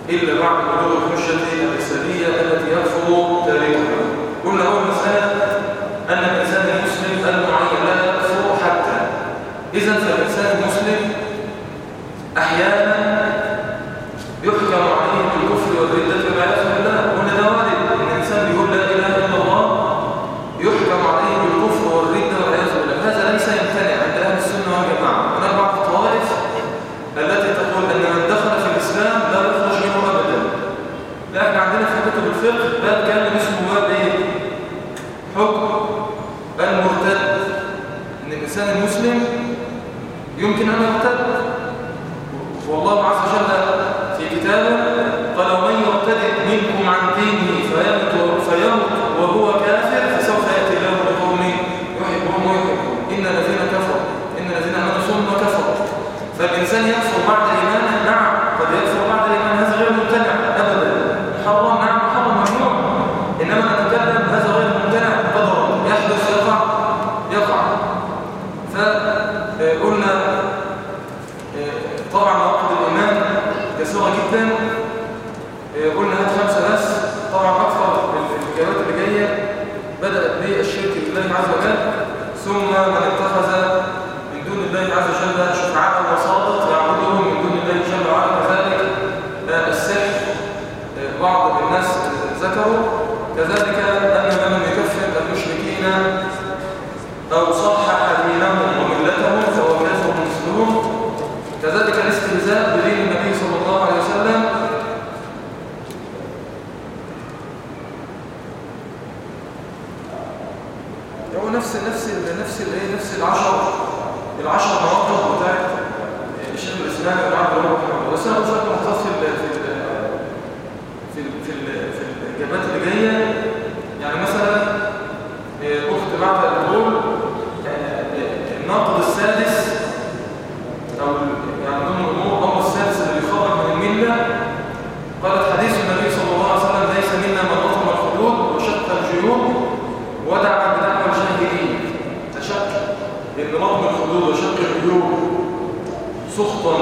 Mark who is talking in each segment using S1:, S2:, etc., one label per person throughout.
S1: إلا بعد بلوغ الحجة الرسالية التي يكفر تاريخها قلنا أول مسألة أن الإنسان المسلم المعين لا يكفر حتى إذا فالإنسان المسلم أحيانا يحكم عليه بالكفر والردة والعياذ بالله وأن ده وارد إن الإنسان بيقول لا إله إلا الله يحكم عليه بالكفر والردة والعياذ بالله هذا ليس يمتنع عند أهل السنة والجماعة هناك بعض الطوائف التي تقول أن من دخل في الإسلام لا يخرج منه أبدا لا احنا عندنا في كتب الفقه باب كان اسمه باب ايه حكم المرتد ان الانسان المسلم يمكن ان يرتد والله عز وجل في كتابه قال ومن يرتد منكم عن دينه فيموت فيموت وهو كافر فسوف ياتي الله بقوم يحبهم ويحبون ان الذين كفروا ان الذين امنوا ثم كفروا فالانسان يكفر بعد ايمانه نعم قد يكفر بعد ايمان هذا غير ممتنع ابدا محرم نعم محرم ممنوع انما نتكلم هذا غير ممتنع قدرا يحدث يقع يقع فقلنا طبعا مواقف الايمان كثيره جدا قلنا هات خمسه بس طبعا اكثر الاجابات اللي جايه بدات بالشرك بالله عز وجل ثم من اتخذ من دون الله عز وجل شفعاء وساطط يعبدهم من دون الله جل وعلا كذلك السحر بعض الناس ذكروا كذلك أن من يكفر المشركين أو صحح دينهم وملتهم فهو كافر مسلم كذلك الاستهزاء بدين النبي صلى الله عليه وسلم هو نفس نفس نفس الايه نفس العشر العشر مواقف بتاعت الشيخ الاسلام ابن عبد الله محمد بس انا قلت لك مختص في في في في الاجابات اللي جايه يعني مثلا اخت بعد تقول الناقض السادس او يعني ضمن الامور الامر السادس اللي بيخرج من المله قالت حديث النبي صلى الله عليه وسلم ليس منا من رطم الخدود وشق الجيوب ودعا بدعوى الجاهلين تشك ان رطم الخدود وشق الجيوب سخطا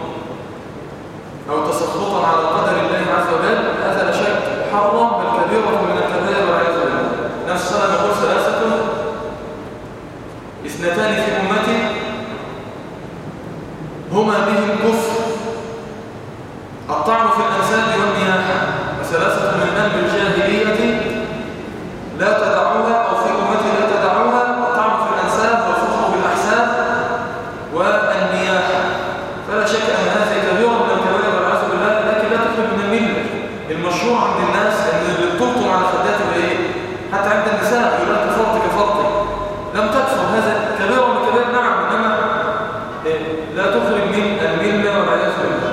S1: أو تسخطا على قدر الله عز وجل هذا لا شك حرم بل كبيرة من الكبائر والعياذ بالله نفس السنة نقول ثلاثة اثنتان في أمتي هما بهم كفر الطعن في الأنساب والنياحة وثلاثة من أهل الجاهلية لا تدعوها أو في أمتي لا تدعوها الطعن في الأنساب والفخر بالأحساب والنياحة فلا شك أن هذه كبيرة من الكبائر والعياذ بالله لكن لا تخرج من الملة المشروع عند الناس أن اللي بتلطم على خدات الايه حتى عند النساء يقول لك كفرت كفرت لم تكفر هذا كبيرة من الكبائر نعم إنما لا تخرج من الملة والعياذ بالله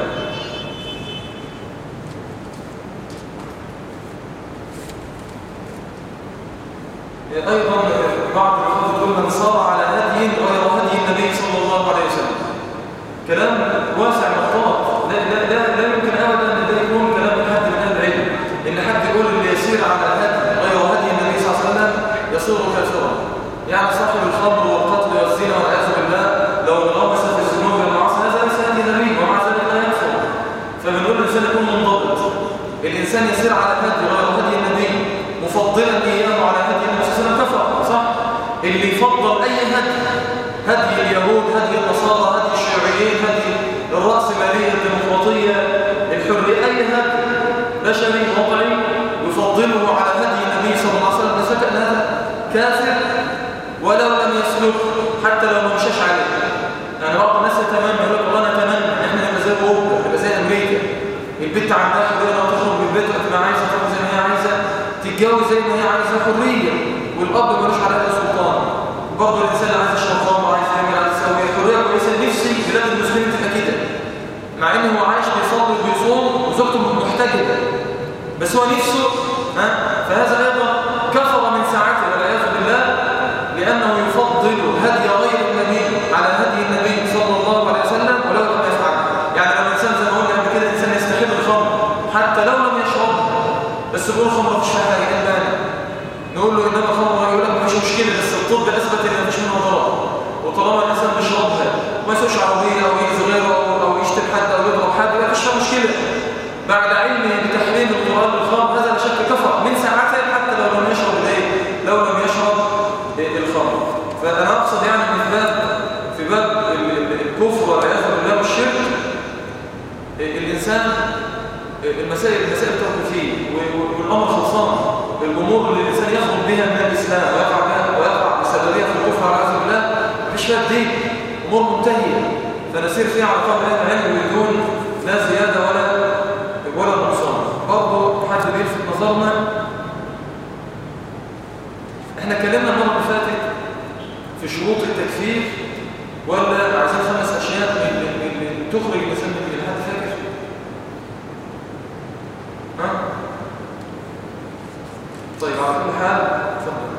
S1: أيضا بعض الأخوة يقول من صار على هدي غير هدي النبي صلى الله عليه وسلم كلام واسع مخطوط لا, لا, لا, لا يمكن أبدا أن ده يكون كلام حد من أهل العلم إن حد يقول اللي يسير على هدي غير هدي النبي صلى الله عليه وسلم يصير كافرا يعني صاحب الخمر والقتل والزنا والعياذ بالله لو انغمس في الذنوب والمعاصي هذا ليس هدي النبي ومع ذلك لا يكفر فبنقول الإنسان يكون منضبط الإنسان يسير على هدي غير هدي النبي مفضلا إياه على هدي النبي صلى الله عليه وسلم كفر صح؟ اللي يفضل أي هدي هدي اليهود هدي النصارى هدي الشيوعيين هدي الرأسمالية الديمقراطية الحرية أي هدي بشري وضعي يفضله على هدي النبي صلى الله عليه وسلم نسبة أن هذا كافر ولو لم يسلك حتى لو ما مشاش عليه يعني بعض الناس يتمنى يقول لك والله انا اتمنى ان احنا نبقى زي اوروبا نبقى زي امريكا البنت عندها حريه انها تخرج من البيت وقت ما عايزه تخرج زي ما هي عايزه تتجوز زي ما هي عايزه حريه والاب ملوش عليها سلطان برضه الانسان عايز يشرب خمر عايز يعمل عايز يسوي حريه كويسه نفسي بلاد المسلمين تبقى كده مع انه هو عايش بيصلي وبيصوم وزوجته محتجبه بس هو نفسه ها فهذا ايضا كفر من ساعته والعياذ بالله لانه يفضل هدي غير النبي على هدي النبي صلى الله عليه وسلم ولو لم يفعل يعني لو الانسان زي ما قلنا قبل كده انسان يستحب الخمر حتى لو لم يشرب بس يقول الخمر مفيش فيها حاجه الا نقول له انما الخمر يقول لك مفيش مشكله بس الطب اثبت ان مفيش منها ضرر وطالما الانسان بيشربها ما يسوقش عربيه او يجي غيره او يشتم حد او يضرب حد يبقى مفيش فيها مشكله بعد علم الإسلام المسائل المسائل التوقيفية والأمر خلصان الأمور اللي الإنسان يخرج بها من الإسلام ويقع بها ويقع بسببها في الكفر على عز الله مفيش فيها الدين أمور منتهية فنسير فيها على قول أهل العلم بدون لا زيادة ولا ولا نقصان برضه حد بيلفت نظرنا احنا اتكلمنا المرة اللي فاتت في شروط التكفير ولا عايزين خمس أشياء من, من, من تخرج الإنسان من الحد فاكر ها؟ طيب على كل حال اتفضل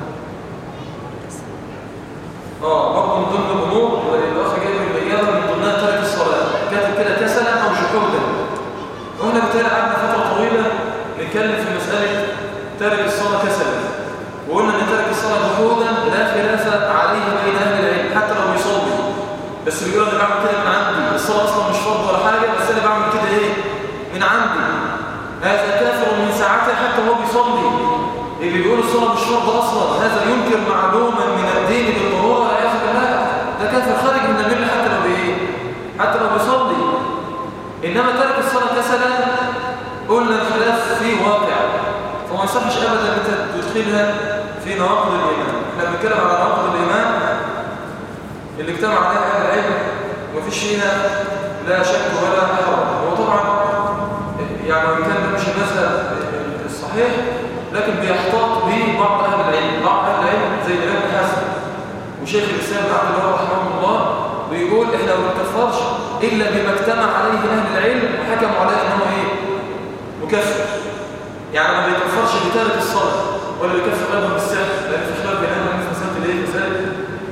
S1: اه برضه من ضمن الامور الاخ جاي يبينها من ضمنها ترك الصلاه كاتب كده كسلا او جحودا واحنا بالتالي قعدنا فتره طويله نتكلم في مساله ترك الصلاه كسلا وقلنا ان ترك الصلاه جحودا لا خلاف عليه بين اهل العلم حتى لو بيصلي بس بيقول انا بعمل كده من عندي الصلاه اصلا مش فرض ولا حاجه بس انا بعمل كده ايه من عندي هذا كافر من ساعته حتى وهو بيصلي اللي بيقول الصلاة مش فرض أصلا هذا ينكر معلوما من الدين بالضرورة لا يعرف لا ده كافر خارج من الملة حتى لو بإيه حتى لو بيصلي إنما ترك الصلاة كسلا قلنا الخلاف فيه واقع فما يصحش أبدا أن تدخلها في نواقض الإيمان احنا بنتكلم على نواقض الإيمان اللي اجتمع عليها أهل العلم ومفيش فيها لا شك ولا حرج هو طبعا يعني وإن كان مش المذهب الصحيح لكن بيحتاط به بعض أهل العلم بعض أهل العلم زي الإمام الحسن وشيخ الإسلام عبد الله رحمه الله بيقول إحنا ما بنكفرش إلا بما اجتمع عليه أهل العلم وحكموا عليه أنه إيه مكفر يعني ما بيكفرش بتارك الصلاة ولا بيكفر أيضا بالسحر لأن في خلاف بين أهل في مسألة الإيه مسألة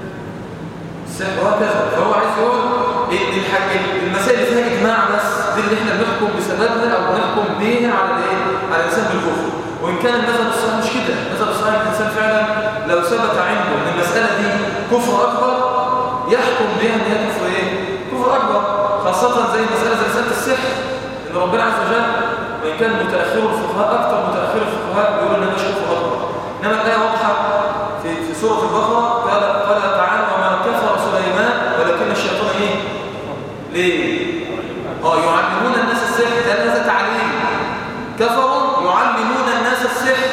S1: السحر وهكذا فهو عايز يقول إن الحاج المسائل اللي فيها إجماع بس دي اللي إحنا بنحكم بسببها أو بنحكم بيها على الإيه على الإنسان بالكفر وإن كان المذهب الصحيح مش كده المذهب الصحيح الإنسان فعلا لو ثبت عنده أن المسألة دي كفر أكبر يحكم بها أن هي كفر إيه؟ كفر أكبر خاصة زي مسألة زي مسألة السحر إن ربنا عز وجل وإن كان متأخر الفقهاء أكثر متأخر الفقهاء بيقولوا أنها مش كفر أكبر إنما الآية واضحة في في سورة البقرة قال قال تعالى وما كفر سليمان ولكن الشيطان إيه؟ ليه؟ اه يعلمون الناس السحر لأن هذا تعليم كفروا يعلمون الناس السحر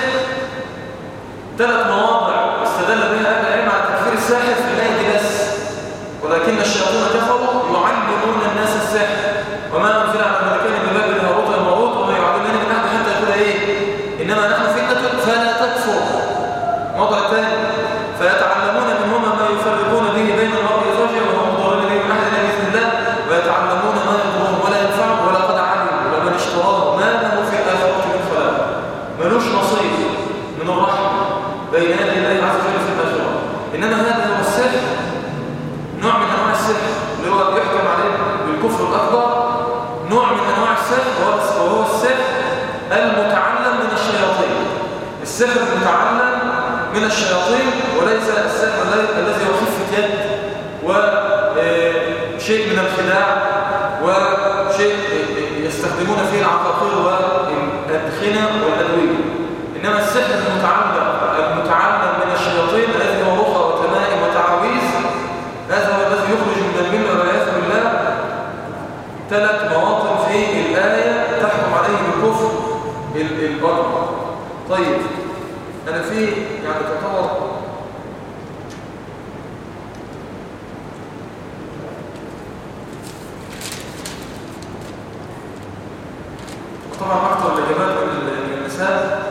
S1: ثلاث مواضع استدل بها اهل العلم على تكفير الساحر في الايه دي بس ولكن الشياطين كفروا يعلمون الناس السحر وما انزل على الملكين ببابل هاروت وماروت وما يعلمان من احد حتى يقول ايه انما نحن فتنه فلا تكفر الموضوع الثاني فيتعلمون منهما ما يفرقون به بين المرء وزوجه وهم ضارين به من احد الا باذن الله ويتعلمون ما يضرهم ولا ينفعهم ولقد علموا لمن اشتراه ما له في الاخره من خلاق ملوش نصيب من الرحمه بين يدي الله عز وجل في الاخره انما هذا هو السحر نوع من انواع السحر اللي هو يحكم عليه بالكفر الاكبر نوع من انواع السحر وهو وهو السحر المتعلم من الشياطين السحر المتعلم من الشياطين وليس السحر الذي هو خفه يد وشيء من الخداع وشيء يستخدمون فيه العقاقير والادخنه والادويه انما السحر المتعلم المتعلم من الشياطين الذي هو رقى وتمائم وتعاويذ هذا هو الذي يخرج من المله والعياذ بالله ثلاث مواطن في الايه تحكم عليه بالكفر البطن طيب انا في يعني تعتبر طبعا اكثر الاجابات من النساء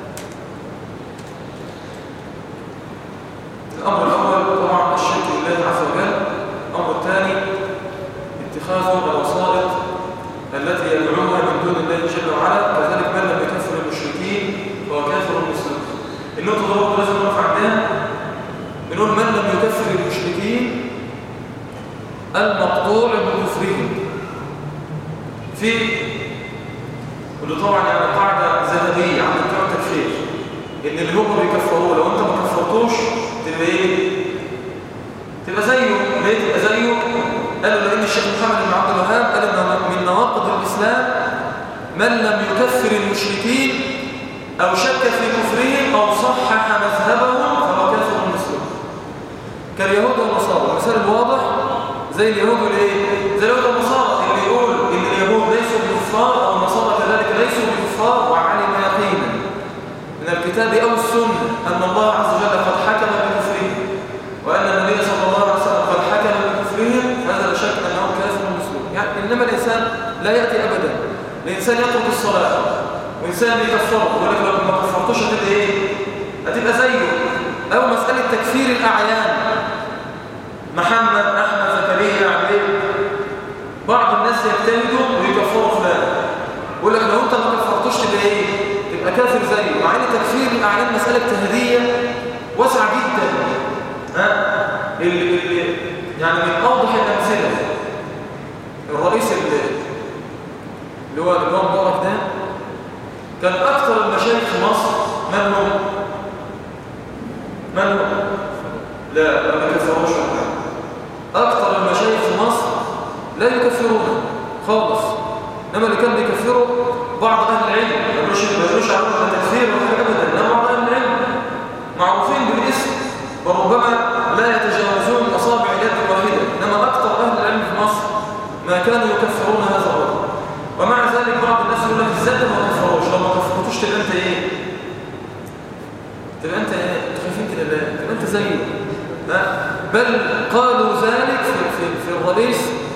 S1: الامر الاول طبعا الشرك بالله عز وجل الامر الثاني اتخاذ الوسائط التي يدعوها من دون الله جل وعلا كذلك من لم يكفر المشركين فهو كافر المسلم النقطه دي برضه لازم نقف عندها بنقول من لم يكفر المشركين المقطوع بكفرهم في ودي طبعا يعني قاعده ذهبيه عند بتوع التكفير ان اللي هم بيكفروه لو انت ما كفرتوش تبقى ايه تبقى زيه ليه تبقى زيه قالوا لان الشيخ محمد بن عبد الوهاب قال ان من نواقض الاسلام من لم يكفر المشركين او شك في كفرهم او صحح مذهبهم فهو كافر مسلم كاليهود والنصارى المثال الواضح زي اليهود والايه زي اليهود والنصارى اللي يقول ان اليهود ليسوا بكفار أو النصارى كذلك ليسوا بكفار وعلم يقينا من الكتاب أو السنة أن الله عز وجل قد حكم بكفرهم وأن النبي صلى الله عليه وسلم قد حكم بكفرهم هذا لا شك أنه كافر مسلم يعني إنما الإنسان لا يأتي أبدا الإنسان يترك الصلاة وإنسان يكفره يقول لك لو ما كفرتوش هتبقى إيه؟ هتبقى زيه أو مسألة تكفير الأعيان محمد أحمد زكريا عبيد بعض الناس يجتهدوا ويكفروا فلان يقول لك لو انت ما كفرتوش تبقى ايه تبقى كافر زيه مع ان تكفير الاعلام مساله تهديه واسعه جدا ها اللي اللي يعني من اوضح الامثله الرئيس اللي اللي هو اللي هو مبارك ده كان اكثر المشايخ في مصر من هو من هو لا ما كفروش اكثر المشايخ في مصر لا يكفرون خالص انما اللي كان بيكفروا بعض اهل العلم ما يقولوش ما يقولوش عليهم تكفير ولا حاجه ابدا انما بعض اهل العلم معروفين بالاسم وربما لا يتجاوزون اصابع اليد الواحده انما اكثر اهل العلم في مصر ما كانوا يكفرون هذا الرجل ومع ذلك بعض الناس يقول لك ازاي ما كفروش لو ما كفرتوش تبقى انت ايه تبقى انت ايه انتوا خايفين كده ليه تبقى انت زيه بل قالوا ذلك في, في, في الرئيس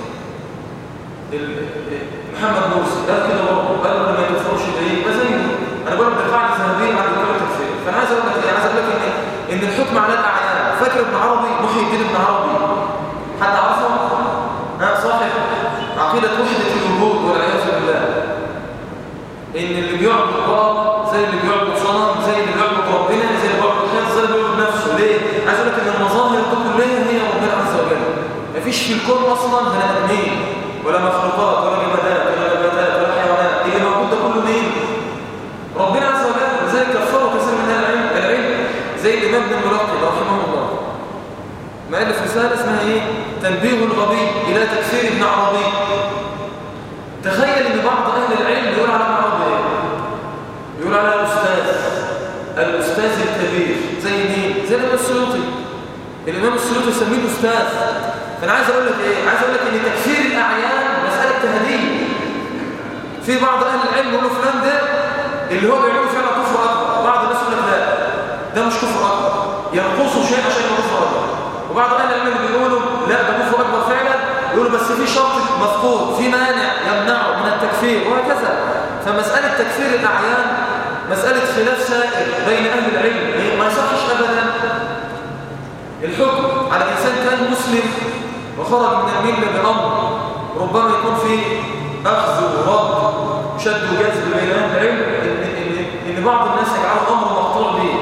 S1: محمد مرسي قال كده برضه قال له ما يكفروش بايه ما زيه انا بقول لك ده قاعده ذهبيه عند دكتور التكفير فانا عايز اقول لك ايه عايز اقول لك ان ان الحكم على الاعيان فاكر ابن عربي محي الدين ابن عربي حد عارفه ها صاحب عقيده وحده الوجود والعياذ بالله ان اللي بيعبد بقره زي اللي بيعبد صنم زي اللي بيعبد ربنا زي اللي بيعبد خير زي اللي بيعبد نفسه ليه عايز اقول لك ان المظاهر دي كلها هي ربنا عز وجل مفيش في الكون اصلا بني ادمين ولا مخلوقات ولا جمادات ولا نباتات ولا حيوانات اللي موجود ده كله مين ربنا عز وجل زي كفروا كثير من اهل العلم العلم زي الامام ابن الملقب رحمه الله مؤلف رساله اسمها ايه تنبيه الغبي الى تكفير ابن عربي تخيل ان بعض اهل العلم يقول على ابن عربي ايه يقول على الاستاذ الاستاذ الكبير زي مين زي الامام السيوطي الامام السيوطي يسميه الاستاذ فانا عايز اقول لك ايه عايز اقول لك ان تكفير الاعيان مساله تهديد في بعض اهل العلم يقولوا فلان ده اللي هو بيعمله فعلا كفر اكبر بعض الناس يقول لك لا ده مش كفر اكبر ينقصوا شيء عشان يبقى كفر اكبر وبعض اهل العلم بيقولوا لا ده كفر اكبر فعلا يقولوا بس في شرط مفقود في مانع يمنعه من التكفير وهكذا فمساله تكفير الاعيان مساله خلاف سائر بين اهل العلم ما يصحش ابدا الحكم على إنسان كان مسلم وخرج من الملة بأمر ربما يكون فيه أخذ ورد شد وجذب بين أهل العلم إن, إن, إن بعض الناس يجعلوا أمر مقطوع به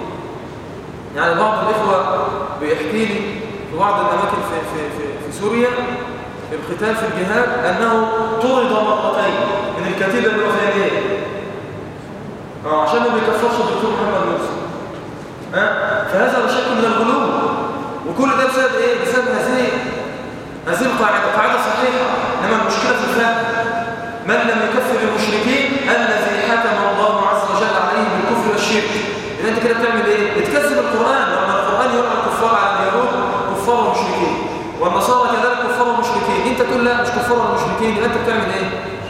S1: يعني بعض الإخوة بيحكي لي في بعض الأماكن في, في, في, في سوريا في القتال في الجهاد أنه طرد مرتين من الكتيبة الوثنية آه عشان ما بيكفرش الدكتور محمد مرسي فهذا لا شك من الغلو وكل ده بسبب ايه بسبب هذه هذه القاعده قاعده صحيحه انما المشكله في الفهم من لم يكفر المشركين الذي حكم الله عز وجل عليه بالكفر والشرك اذا انت كده بتعمل ايه بتكذب القران لما القران يقول الكفار على اليهود كفار ومشركين والنصارى كذلك كفار ومشركين انت تقول لا مش كفار ومشركين يبقى انت بتعمل ايه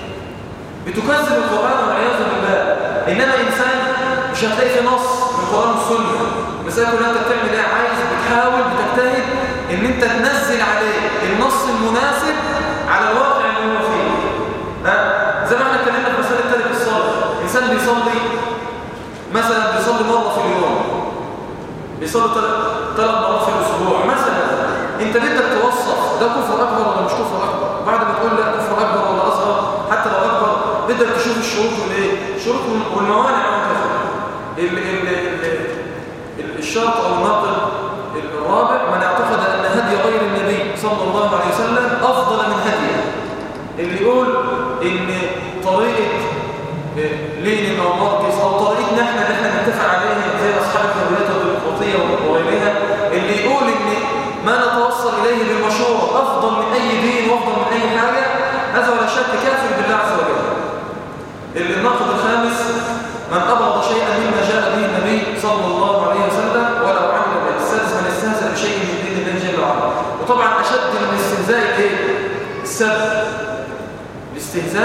S1: بتكذب القران والعياذ بالله انما انسان مش هتلاقي في نص من القران والسنه المسألة كلها انت بتعمل ايه عايز بتحاول بتجتهد ان انت تنزل عليه النص المناسب على الواقع اللي هو فيه ها زي ما احنا اتكلمنا في مسألة تارك الصلاة انسان بيصلي مثلا بيصلي مرة في اليوم بيصلي ثلاث مرات في الاسبوع مثلا انت بدك توصف ده كفر اكبر ولا مش كفر اكبر بعد ما تقول لا كفر اكبر ولا اصغر حتى لو اكبر بدك تشوف الشروط والايه الشروط والموانع والكفر ال ال الشرط أو الناقل الرابع من اعتقد أن هدي غير النبي صلى الله عليه وسلم أفضل من هديه اللي يقول إن طريقة لينين أو ماركس أو طريقتنا احنا اللي احنا نتفق عليها زي أصحاب الحريات الديمقراطية وغيرها اللي يقول إن ما نتوصل إليه بالمشورة أفضل من أي دين وأفضل من أي حاجة هذا ولا شك كافر بالله عز وجل الناقد الخامس من أبغض شيئا مما جاء به النبي صلى الله عليه وسلم ولو عمل به السادس من استهزأ بشيء من دين الله جل وعلا وطبعا أشد من الاستهزاء الايه؟ السب الاستهزاء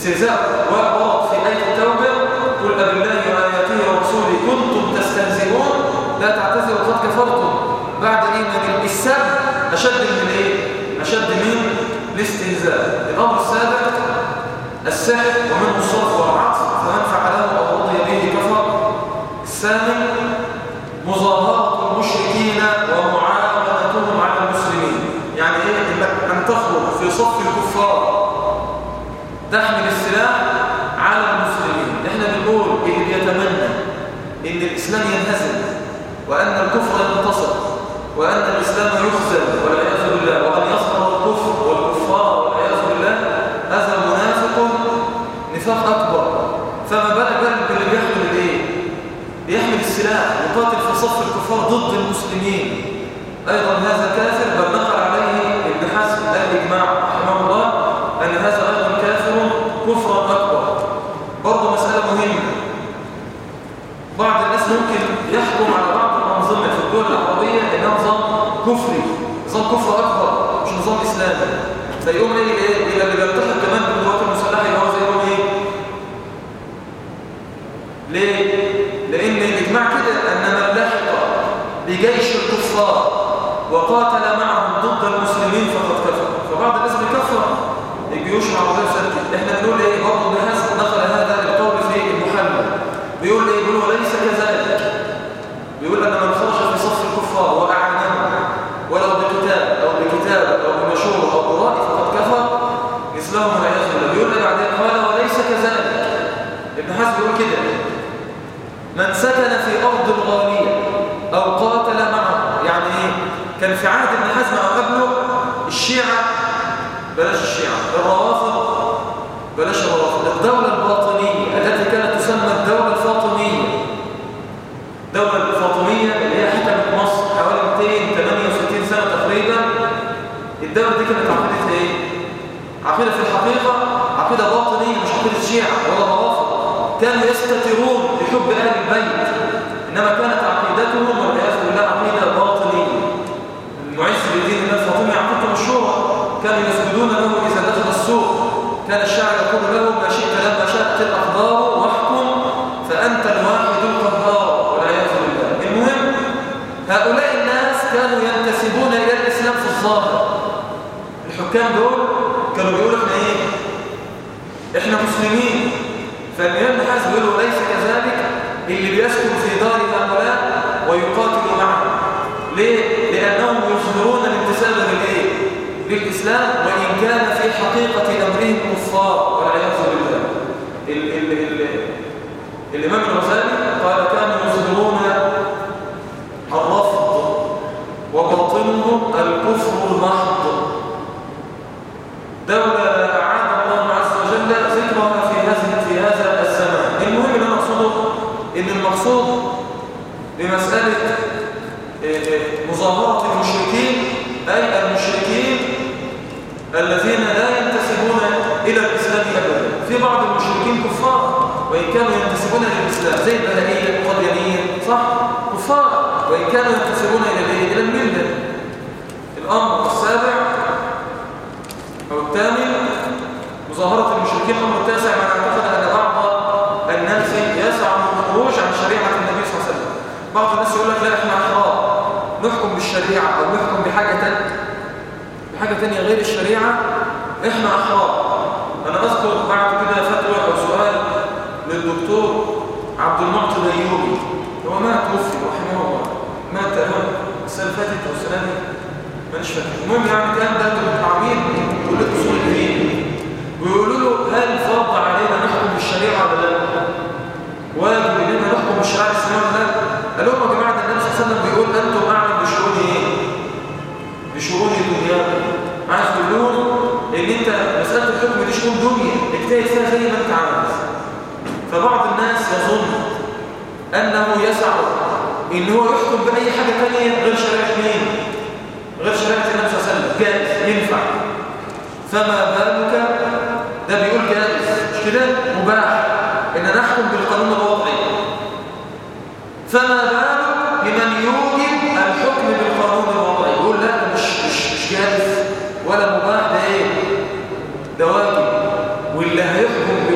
S1: استهزاء ورد في آية التوبة قل أبالله وآياته ورسوله كنتم تستهزئون لا تعتذروا قد كفرتم بعد إيمان السب أشد من إيه؟ أشد من الاستهزاء الأمر السابع السحر ومنه الصرف والعطف فمن فعله أو رضي به كفر الثامن مظاهرة المشركين ومعاونتهم على المسلمين يعني إيه أن تخرج في صف الكفار تحمل السلاح على المسلمين احنا بنقول اللي بيتمنى ان الاسلام ينهزم وان الكفر ينتصر وان الاسلام يخزل والعياذ بالله وان يظهر الكفر والكفار والعياذ بالله هذا منافق نفاق اكبر فما بالك بقى باللي بيحمل الايه بيحمل السلاح وقاتل في صف الكفار ضد المسلمين ايضا هذا كافر بل نقل عليه ابن حزم الاجماع رحمه الله ان هذا ايضا كافر كفرا اكبر برضه مساله مهمه بعض الناس ممكن يحكم على بعض الانظمه في الدول العربيه انها نظام كفري نظام كفر اكبر مش نظام اسلامي فيقوم ايه الى اللي بيلتحق كمان بالقوات المسلحه اللي هو زي يقول ايه ليه لان الاجماع كده ان من لحق بجيش الكفار وقاتل معهم ضد المسلمين فقد كفر فبعض الناس بيكفر الجيوش العربيه سكت احنا بنقول ايه برضه ابن حزم نقل هذا القول في المحلل بيقول ايه بيقول ليس كذلك بيقول ان من خرج في صف الكفار واعانهم ولو بكتاب او بكتاب او بمشهور او قراء فقد كفر مثلهم والعياذ بالله بيقول ايه بعدين قال وليس كذلك ابن حزم بيقول كده من سكن في ارض الغاليه او قاتل معه يعني ايه كان في عهد ابن حزم او قبله الشيعه بلاش الشيعة الروافض بلاش الروافض الدولة الباطنية التي كانت تسمى الدولة الفاطمية الدولة الفاطمية اللي هي حكمت مصر حوالي 268 سنة تقريبا الدولة دي كانت عقيدتها ايه؟ عقيدة في الحقيقة عقيدة باطنية مش عقيدة شيعة ولا روافض كانوا يستترون بحب أهل البيت إنما كانت عقيدتهم والعياذ بالله عقيدة باطنية المعز بدين الله الفاطمي عقيدته مشهورة كانوا يسجدون له إذا دخل السوق كان الشاعر يقول له ما شئت لما شاءت الأقدار واحكم فأنت الواحد القهار والعياذ بالله المهم هؤلاء الناس كانوا ينتسبون إلى الإسلام في الظاهر الحكام دول كانوا بيقولوا احنا ايه احنا مسلمين فالإمام حزم يقول ليس كذلك اللي بيسكن في دار هؤلاء ويقاتل معهم ليه؟ لأنهم يظهرون الانتساب للإيه؟ للإسلام وإن كان في حقيقة أمرهم كفار والعياذ بالله ال ال ال الإمام الغزالي قال كانوا يظهرون الرفض وباطنهم الكفر المحض دولة أعاد الله عز وجل ذكرها في هذا في هذا الزمان المهم اللي أنا أقصده إن المقصود بمسألة مظاهرة المشركين أي المشركين الذين لا ينتسبون إلى الإسلام أبدا في بعض المشركين كفار وإن كانوا ينتسبون إلى الإسلام زي البهائية القديانيين صح؟ كفار وإن كانوا ينتسبون إلى إلى الملة الأمر السابع أو الثامن مظاهرة المشركين الأمر التاسع من اعتقد أن بعض الناس يسعى الخروج عن شريعة النبي صلى الله عليه وسلم بعض الناس يقول لك لا احنا أحرار نحكم بالشريعة أو نحكم بحاجة تانية بحاجة تانية غير الشريعة احنا أحرار أنا أذكر بعد كده فتوى أو سؤال للدكتور عبد المعطي الأيوبي هو مات توفي رحمه الله مات تقريبا السنة اللي فاتت أو السنة دي مانيش فاكر المهم يعني كان ده دكتور عميد كلية أصول الدين ويقولوا له هل فرض علينا نحكم بالشريعة ولا لا؟ واجب إننا نحكم بالشريعة الإسلامية ولا لا؟ قال لهم يا جماعة النبي صلى الله عليه وسلم بيقول أنتم أعلم بشؤون إيه؟ بشؤون دنياكم عايز تقول لهم ان انت مساله الحكم دي شؤون دنيا اجتهد فيها زي ما انت عاوز فبعض الناس يظن انه يسع ان هو يحكم باي حاجه ثانيه غير شريعه مين غير شريعه النبي صلى الله عليه وسلم جائز ينفع فما بالك ده بيقول جائز مش كده مباح ان نحكم بالقانون الوضعي فما بالك لمن يوجب الحكم بالقانون الوضعي يقول لا ده مش مش مش جائز ولا مباح ده ايه ده واجب واللي هيحكم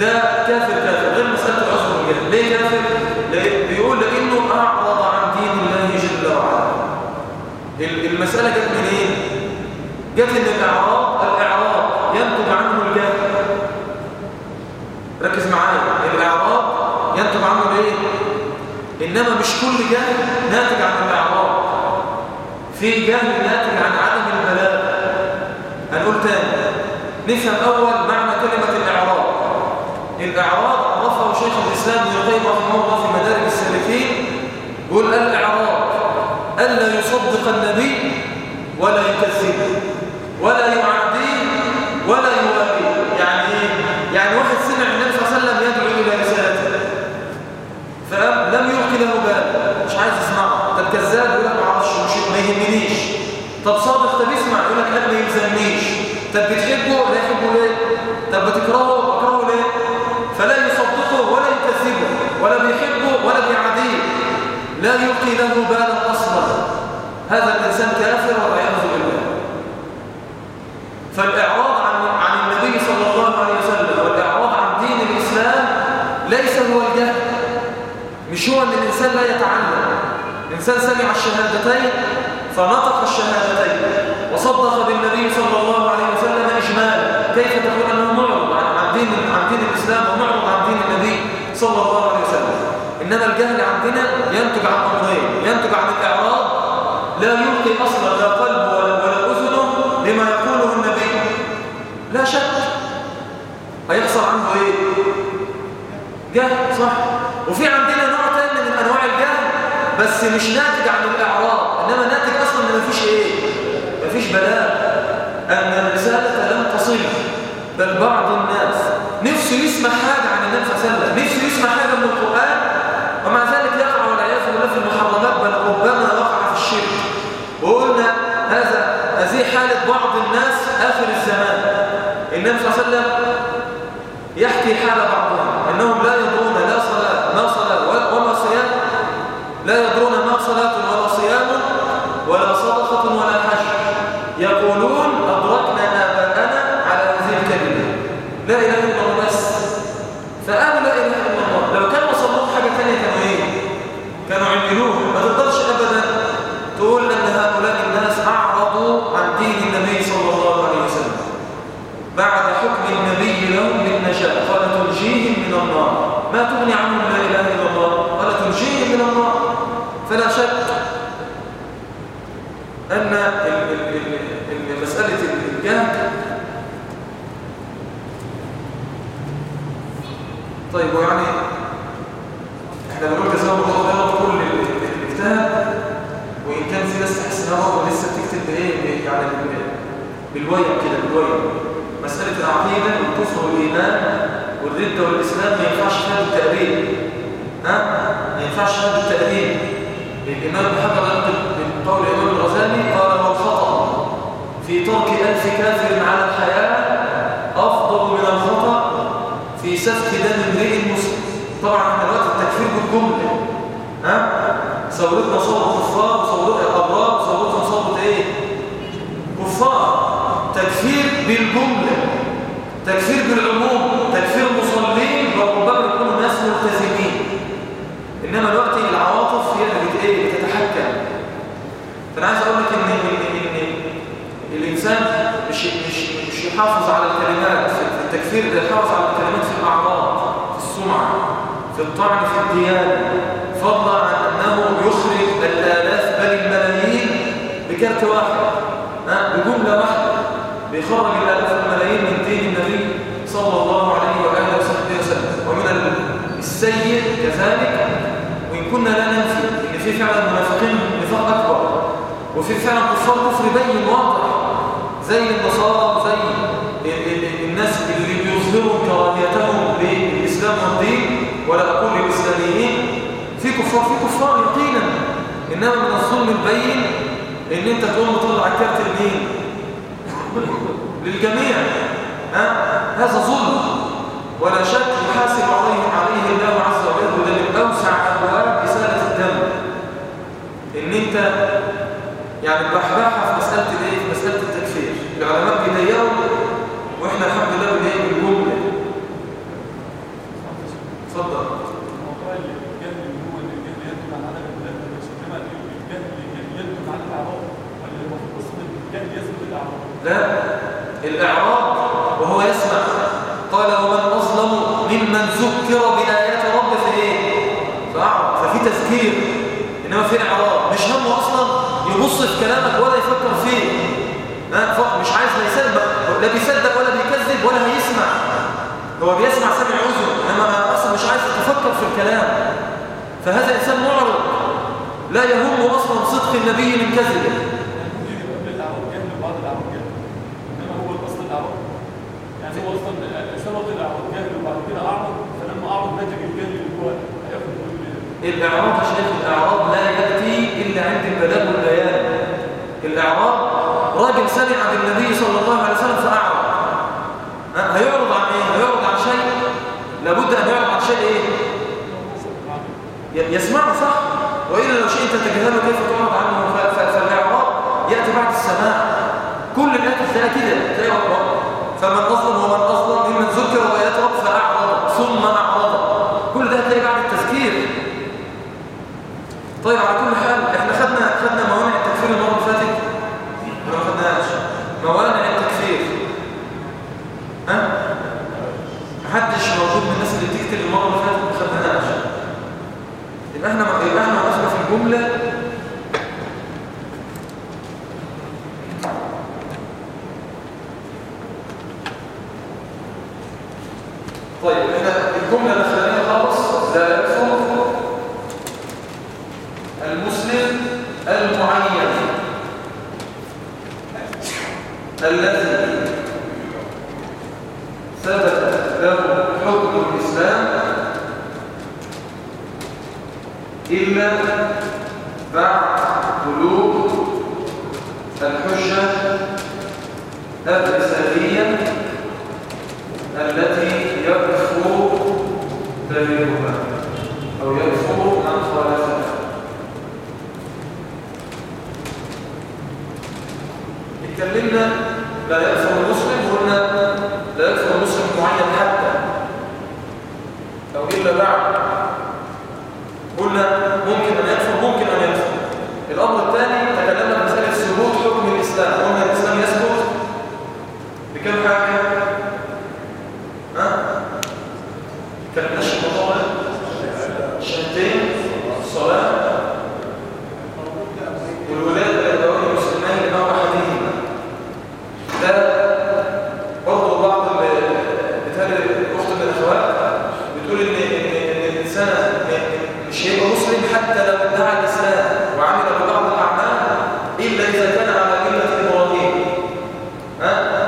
S1: ده كافر كافر غير مسألة العذر والجهل ليه كافر؟ بيقول لأنه أعرض عن دين الله جل وعلا المسألة جت من إيه؟ جت إن الإعراض الإعراض ينتج عنه الجهل ركز معايا الإعراض ينتج عنه الإيه؟ إنما مش كل جهل ناتج عن الإعراض في جهل ناتج عن عدم البلاغ هنقول تاني نفهم أول معنى كلمة الإعراض الإعراض عرفه شيخ الإسلام ابن القيم رحمه الله في مدارج السالكين يقول الإعراض ألا يصدق النبي ولا يكذبه ولا يعديه ولا يواليه يعني إيه؟ يعني واحد سمع النبي صلى الله عليه وسلم يدعو إلى رسالته فلم يلقي له بال مش عايز يسمعه طب كذاب يقول لك ما اعرفش مش ما يهمنيش طب صادق طب يسمع يقول لك لا ما يلزمنيش طب بتحبه لا يحبه ليه طب بتكرهه اكرهه ليه فلا يصدقه ولا يكذبه ولا بيحبه ولا بيعاديه لا يلقي له بالا اصلا هذا الانسان كافر والعياذ بالله فالاعراض عن عن النبي صلى الله عليه وسلم والاعراض عن دين الاسلام ليس هو الجهل مش هو ان الانسان لا يتعلم الانسان سمع الشهادتين فنطق الشهادتين وصدق بالنبي صلى الله عليه وسلم اجمالا كيف تقول انه معرض عن دين عن دين الاسلام ومعرض عن دين النبي صلى الله عليه وسلم انما الجهل عندنا ينتج عن امرين ينتج عن الاعراض لا يلقي اصلا لا قلبه ولا, ولا اذنه لما يقوله النبي لا شك هيحصل عنه ايه جهل صح وفي عندنا نوع تاني من انواع الجهل بس مش ناتج عن الاعراض انما ناتج اصلا ان مفيش ايه مفيش بلاغ ان الرساله لم تصل بل بعض الناس نفسه يسمع حاجه عن النبي صلى الله عليه وسلم نفسه يسمع حاجه من القران ومع ذلك يقع والعياذ بالله في المحرمات بل ربما وقع في الشرك وقلنا هذا هذه حاله بعض الناس اخر الزمان النبي صلى الله عليه وسلم يحكي حال بعضهم انهم لا يدرون لا صلاه ما صلاه وما صيام لا يدرون ما صلاه ولا صيام ولا صدقه ولا حج يقولون ادركنا اباءنا على هذه الكلمه لا اله الا الله بس فقالوا لا اله الا الله لو كانوا وصلوا حاجه ثانيه كانوا ايه كانوا عملوه ما تقدرش ابدا تقول ان هؤلاء الناس اعرضوا عن دين النبي صلى الله عليه وسلم بعد حكم النبي لهم بالنجاة قال تنجيهم من النار ما تغني عنهم لا إله إلا الله قال تنجيهم من النار فلا شك أن مسألة الجهل طيب ويعني احنا بنقول جزاهم الله خيرا كل الاجتهاد وإن كان في ناس تحس انها لسه بتكتب بايه يعني بالويم كده بالويم مسألة العقيدة والكفر والإيمان والردة والإسلام ما ينفعش فيها بالتأبيد ها؟ ما ينفعش فيها بالتأبيد الإمام حجر ينقل من قول الإمام الغزالي قال والخطأ في ترك ألف كافر على الحياة أفضل من الخطأ في سفك دم امرئ مسلم طبعا احنا دلوقتي التكفير بالجملة ها؟ صورتنا صورة كفار وصورتنا أبرار وصورتنا صورة إيه؟ كفار تكفير بالجملة تكفير بالعموم تكفير مصلين وربما يكونوا ناس ملتزمين إنما الوقت العواطف هي اللي بت ايه بتتحكم فأنا عايز أقول لك إن, إن, إن الإنسان مش مش مش يحافظ على الكلمات في التكفير ده يحافظ على الكلمات في الأعراض في السمعة في الطعن في الديانة فضلا عن أنه يخرج الآلاف بل الملايين بكارت واحد بجملة واحدة بيخرج الآلاف الملايين من دين النبي صلى الله عليه وآله وصحبه وسلم ومن السيء كذلك وإن كنا لا ننفي إن في فعلا منافقين نفاق أكبر وفي فعلا كفار كفر بين واضح زي النصارى وزي الناس اللي بيظهروا كراهيتهم للإسلام والدين ولا أقول للإسلاميين في كفار في كفار يقينا إنما من الظلم البين إن أنت تقوم تطلع كارت الدين للجميع ها؟ هذا ظلم ولا شك يحاسب عليه عليه الله عز وجل وده من أوسع أبواب إسالة الدم إن أنت يعني بحبحها في مسألة الإيه؟ في مسألة التكفير العلماء بيضيقوا وإحنا الحمد لله بنلاقي بالجملة ممن ذكر بآيات رب في ايه فأعرض ففي تذكير إنما في إعراض مش همه أصلا يبص في كلامك ولا يفكر فيه مش عايز لا يصدق لا بيصدق ولا بيكذب ولا هيسمع هو بيسمع سمع عذر انما اصلا مش عايز تفكر في الكلام فهذا انسان معرض لا يهم اصلا صدق النبي من كذبه
S2: يعني هو اصلا سبب الاعراض جهل وبعد كده اعرض فلما اعرض نتج الجهل اللي هو هياخد
S1: الاعراض يا شيخ الاعراض لا ياتي الا عند البلاغ والبيان الاعراض راجل سمع بالنبي صلى الله عليه وسلم فأعرض هيعرض عن ايه؟ هيعرض عن شيء لابد أن يعرض عن شيء ايه؟ يسمعه صح وإلا لو شيء أنت تجهله كيف تعرض عنه فالإعراض يأتي بعد السماع كل الآيات تلاقي كده تلاقي فمن أظلم ومن أظلم ممن ذكر ويترك فأعرض ثم أعرض كل ده هتلاقي بعد التذكير طيب على كل حال احنا خدنا خدنا موانع التكفير المره اللي فاتت ما خدناش موانع التكفير ها محدش موجود من الناس اللي بتكتب المره اللي فاتت ما خدناش يبقى احنا يبقى احنا وقفنا في الجمله طيب احنا الجمله الاخرانيه خالص لا يكفر المسلم المعين الذي ثبت له حكم الإسلام إلا بعد بلوغ الحجة الرسالية التي يكفر دليلها أو يكفر من خالفها اتكلمنا لا يكفر المسلم قلنا لا يكفر المسلم معين حتى أو إلا بعد قلنا ممكن أن يكفر ممكن أن يكفر الأمر الثاني تكلمنا بمسألة ثبوت حكم الإسلام قلنا الإسلام يثبت بكم حاجة ها؟ كلمناش الموضوع شهادتين الصلاة والولاية بين المسلمين لنوع أحدهما ده برضه بعض بتهيألي أخت من الأخوات بتقول إن إن إن الإنسان مش هيبقى مسلم حتى لو ادعى الإسلام وعمل ببعض الأعمال إلا إذا كان على ملة إبراهيم ها؟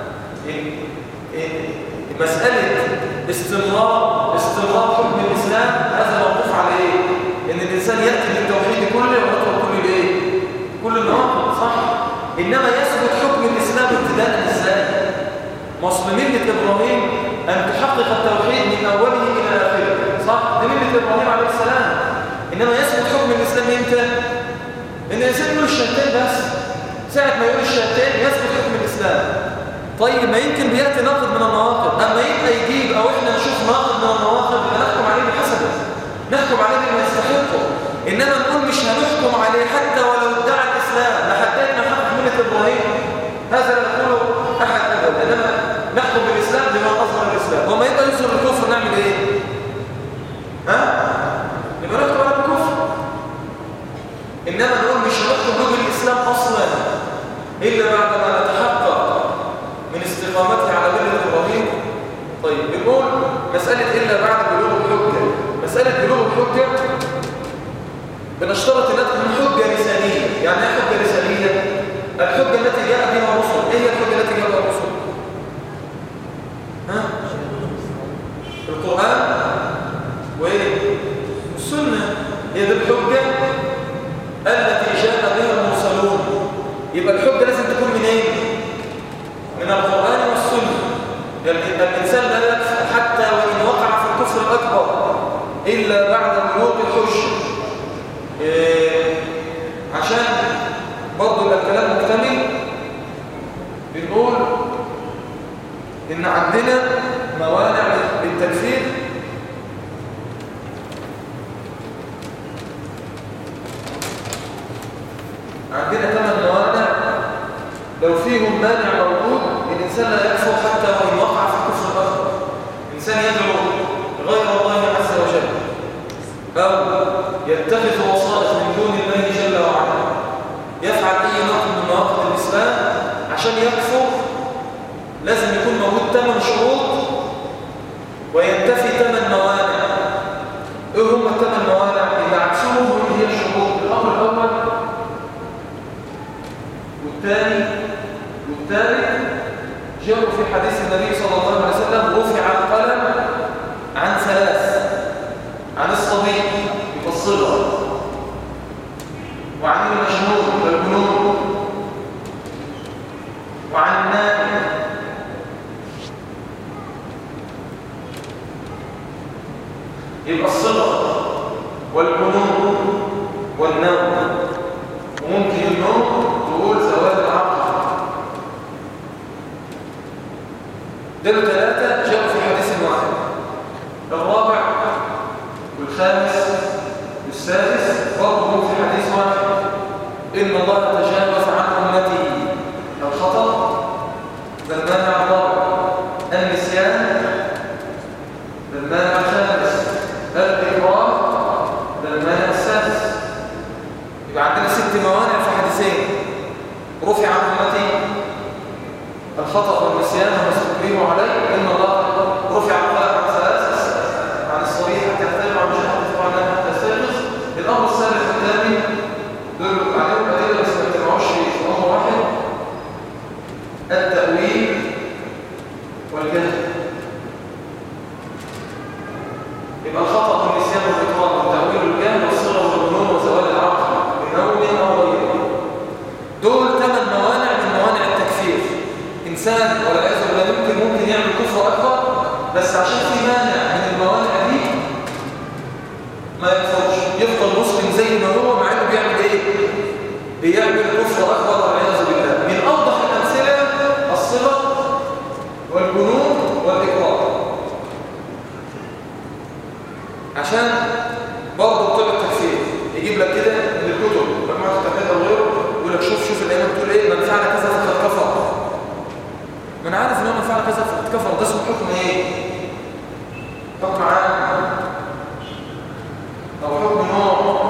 S1: مسألة استمرار استمرار حكم الإسلام هذا موقوف على إيه؟ إن الإنسان يأتي بالتوحيد كله ويترك كل الإيه؟ كل النواقض صح؟ إنما يثبت حكم الإسلام ابتداء إزاي؟ مصر ملة إبراهيم أن تحقق التوحيد من أوله إلى آخره صح؟ دي ملة إبراهيم عليه السلام إنما يثبت حكم الإسلام إمتى؟ إن الإنسان يقول الشهادتين بس ساعة ما يقول الشهادتين يثبت حكم الإسلام طيب ما يمكن بيأتي ناقض من النواقض أما يبقى يجيب أو إحنا نشوف ناقض من النواقض نحكم عليه بحسبه نحكم عليه بما يستحقه إنما نقول مش هنحكم عليه حتى ولو ادعى الإسلام لحدينا حق ملة إبراهيم هذا لا يقوله أحد أبدا إنما نحكم بالإسلام بما أظهر الإسلام وما يبقى يظهر الكفر نعمل إيه؟ ها؟ يبقى نحكم على الكفر إنما نقول مش هنحكم له بالإسلام أصلا إلا بعد ما نتحقق من استقامته على ملة إبراهيم طيب بنقول مسألة إلا بعد بلوغ الحجة مسألة بلوغ الحجة بنشترط أن تكون حجة رسالية يعني ايه حجة رسالية؟ الحجة التي جاء بها الرسل ايه هي الحجة التي جاء بها الرسل؟ ها؟ القرآن وايه؟ السنة هي دي الحجة التي جاء بها المرسلون يبقى الحجة لازم تكون من ايه؟ من القرآن والسنة يعني الإنسان لا يكفر حتى وإن وقع في الكفر الأكبر إلا بعد بلوغ الحجة إيه عشان برضه يبقى الكلام مكتمل بنقول إن عندنا موانع للتكفير عندنا ثمان موانع لو فيهم مانع موجود الإنسان لا يكفر حتى وإن وقع في الكفر الأكبر إنسان يدعو أو يتخذ وسائط من دون الله جل وعلا يفعل أي نقد من نواقض الإسلام عشان يكفر لازم يكون موجود ثمان شروط وينتفي ثمان موانع ايه هم الثمان موانع اللي عكسهم اللي هي الشروط الامر الاول والثاني والثالث جاءوا في حديث النبي صلى الله عليه وسلم رفع القلم عن ثلاث عن الصبي والصغر وعن المجنون والجنون وعن النائم يبقى الصغر والجنون والنوم وممكن النوم تقول زوال العقل دول ثلاثة جاءوا في حديث واحد الرابع والخامس والسادس برضه في حديث واحد إن الله تجاوز عن أمتي الخطأ بالمانع الرابع النسيان بالمانع الخامس الإكراه بالمانع السادس يبقى عندنا ست موانع في حديثين رفع عن أمتي الخطأ والنسيان وما استكبروا عليه إن الله رفع القلم عن ثلاث عن الصريح حتى يختلف عن شهادة طبعا حتى يستيقظ الأمر الثالث والثاني دول عليهم أدلة بس ما تبعوش في أمر واحد التأويل والجهل يبقى الخطأ والنسيان والإكراه والتأويل والجهل والصغر والجنون وزوال العقل بنوم أو غيره دول ثمان موانع من موانع التكفير إنسان والعياذ بالله ممكن ممكن يعمل كفر أكبر بس عشان في مانع من الموانع دي ما يكفرش يفضل مسلم زي ما هو مع انه بيعمل ايه؟ بيعمل كفر أكبر والعياذ بالله من أوضح الأمثلة الصغر والجنون والإكراه عشان برضه بتوع التكفير يجيب لك كده من الكتب مجموعه التوحيد او غيره يقول لك شوف شوف الايمان بتقول ايه من فعل كذا فقد كفر ما انا عارف ان هو من فعل كذا فقد كفر ده اسمه حكم ايه حكم عام او حكم نوع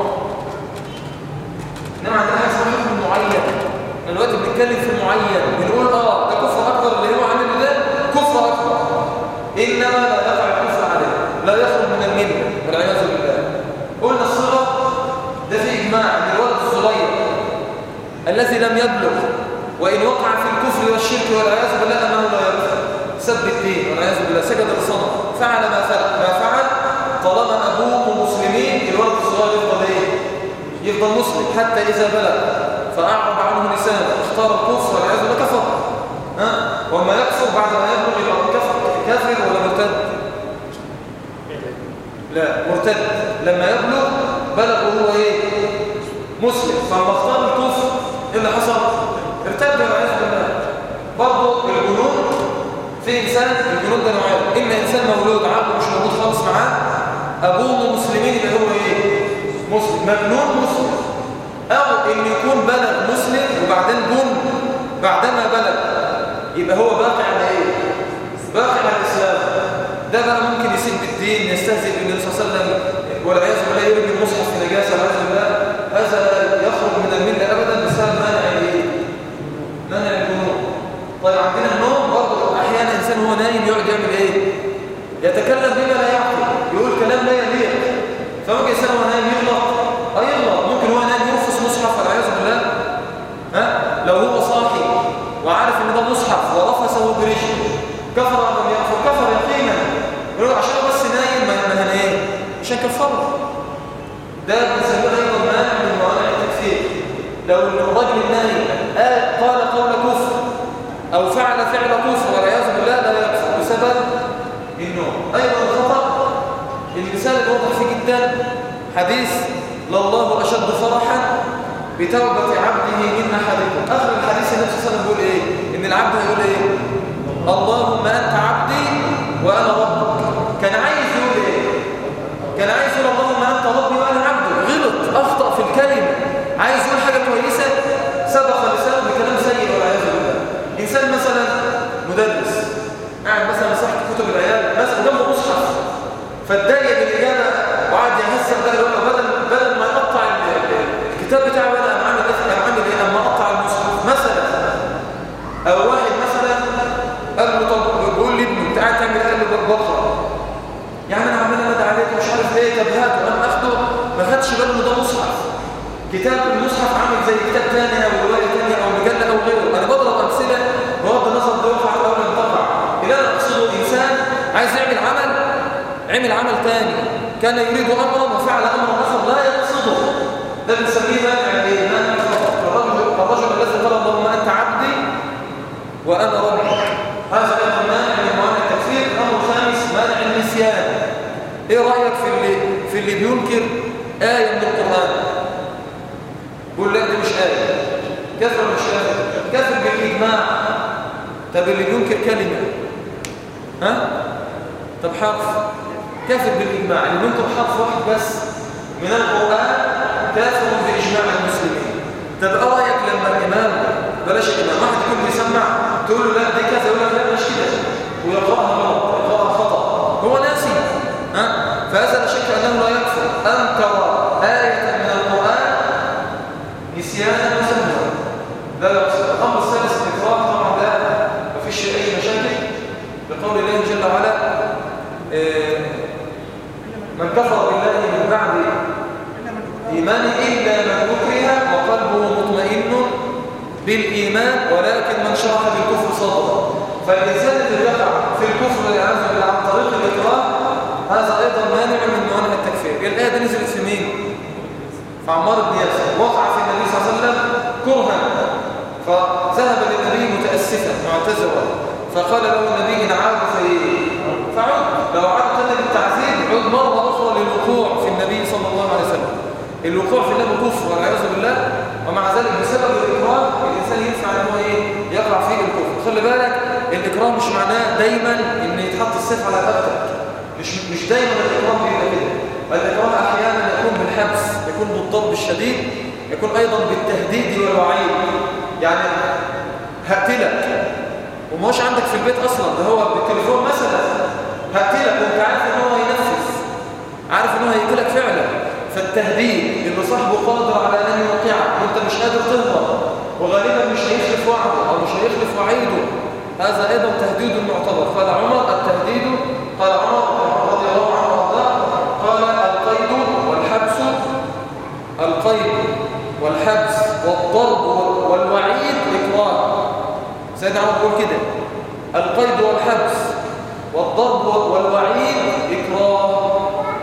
S1: انما عندنا حاجه اسمها حكم معين احنا دلوقتي بنتكلم في المعين بنقول اه ده كفر اكبر اللي هو عامل ده كفر اكبر انما لا يقع الكفر عليه لا يخرج من المله والعياذ بالله قلنا الصغر ده في اجماع ان الولد الصغير الذي لم يبلغ وان وقع في الكفر والشرك والعياذ بالله انه لا يكفر سب الدين والعياذ بالله سجد للصنم فعل ما فعل ما فعل طالما ابوه مسلمين الولد الصغير يفضل ايه يفضل مسلم حتى اذا بلغ فاعرض عنه لسانه اختار الكفر والعياذ بالله كفر ها وما يكفر بعد ما يبلغ يبقى كفر كافر ولا مرتد لا مرتد لما يبلغ بلغ وهو ايه مسلم فلما اختار الكفر ايه اللي حصل ارتد والعياذ بالله برضه الجنون في انسان الجنون ده نوعين اما انسان مولود عقله مش موجود خالص معاه ابوه مسلمين اللي هو ايه مسلم مجنون مسلم او ان يكون بلغ مسلم وبعدين جن بعدما بلغ يبقى هو باقي على ايه باقي على الاسلام ده بقى ممكن يسيب الدين يستهزئ بالنبي صلى الله عليه وسلم والعياذ بالله يرمي المصحف في نجاسه والعياذ بالله هذا لا يخرج من المله ابدا بسبب مانع ايه مانع الجنون طيب عندنا النوم برضه احيانا انسان هو نايم يقعد يعمل ايه يتكلم بما لا يعقل يقول كلام لا يليق فممكن انسان هو نايم يغلط اه يغلط ممكن هو نايم يرفس مصحف والعياذ بالله ها لو هو صاحي وعارف ان ده مصحف ورفسه برجله كفر ام لم يكفر كفر يقينا يقول عشان بس نايم ما ما ايه مش هنكفره ده بنسميه ايضا مانع من موانع التكفير لو الرجل النايم آه قال قول كفر او فعل فعل كفر والعياذ بالله لا يكفر بسبب النوم ايضا الخطا المثال الواضح فيه جدا حديث لله اشد فرحا بتوبه عبده من احدكم اخر الحديث النبي صلى الله عليه وسلم بيقول ايه ان العبد هيقول ايه اللهم أنت عبدي وأنا ربك كان عايز يقول إيه؟ كان عايز يقول اللهم أنت ربي وأنا عبدك غلط أخطأ في الكلمة عايز يقول حاجة كويسة سبق لسانه بكلام سيء والعياذ بالله إنسان مثلا مدرس قاعد مثلا مسحت كتب العيال مثلا جنبه مصحف فاتضايق بالإجابة وقعد يهزر ده تاني او روايه تانيه او مجله او غيره انا بضرب امثله بغض النظر ده يقع او لم تقع اللي انا اقصده انسان عايز يعمل عمل عمل عمل تاني كان يريد امرا وفعل امرا اخر لا يقصده ده بنسميه مانع الايه مانع الخطا الرجل الرجل الذي قال اللهم انت عبدي وانا ربي هذا ايضا مانع من موانع التكفير الامر الخامس مانع النسيان ايه رايك في اللي في اللي بينكر ايه من القران بيقول لا دي مش ايه كفر ولا مش كافر كفر بالاجماع طب اللي بينكر كلمه ها طب حرف كافر بالاجماع اللي بينكر حرف واحد بس من القران كافر باجماع المسلمين طب ايه رايك لما الامام بلاش الامام واحد يكون بيسمع تقول له لا دي كذا يقول لك لا مش كده ويقراها غلط يقراها خطا هو ناسي ها فهذا لا شك انه لا يكفر انكر ايه من القران نسيانا وسهوا لا يقصد الامر الثالث الاكراه طبعا ده ما فيش اي مشاكل لقول الله جل وعلا آه، من كفر بالله من بعد ايمانه الا من اكره وقلبه مطمئن بالايمان ولكن من شرح بالكفر صدره فالانسان الذي يقع في الكفر والعياذ بالله عن طريق الاكراه هذا ايضا مانع من موانع التكفير الايه دي نزلت في مين فعمار بن ياسر وقع في النبي صلى الله عليه وسلم كرها فذهب للنبي متأسفا معتذرا فقال له النبي إن عاد في فعد لو عاد تاني للتعذيب عد مرة أخرى للوقوع في النبي صلى الله عليه وسلم الوقوع في الله كفر والعياذ بالله ومع ذلك بسبب الإكراه الإنسان ينفع إن هو إيه يقع فيه الكفر خلي بالك الإكراه مش معناه دايما إن يتحط السيف على رقبتك مش مش دايما الإكراه بيبقى كده الإكراه أحيانا يكون بالحبس يكون بالضرب الشديد يكون أيضا بالتهديد والوعيد يعني هقتلك وما هوش عندك في البيت أصلا ده هو بالتليفون مثلا هقتلك وانت عارف ان هو هينفذ عارف ان هو هيقتلك فعلا فالتهديد اللي صاحبه قادر على ان يوقعك وانت مش قادر تهرب وغالبا مش هيخلف وعده او مش هيخلف وعيده هذا ايضا تهديد معتبر قال عمر التهديد قال عمر رضي الله عنه وارضاه قال القيد والحبس القيد والحبس والضرب والوعيد إكراه سيدنا عمر يقول كده القيد والحبس والضرب والوعيد إكراه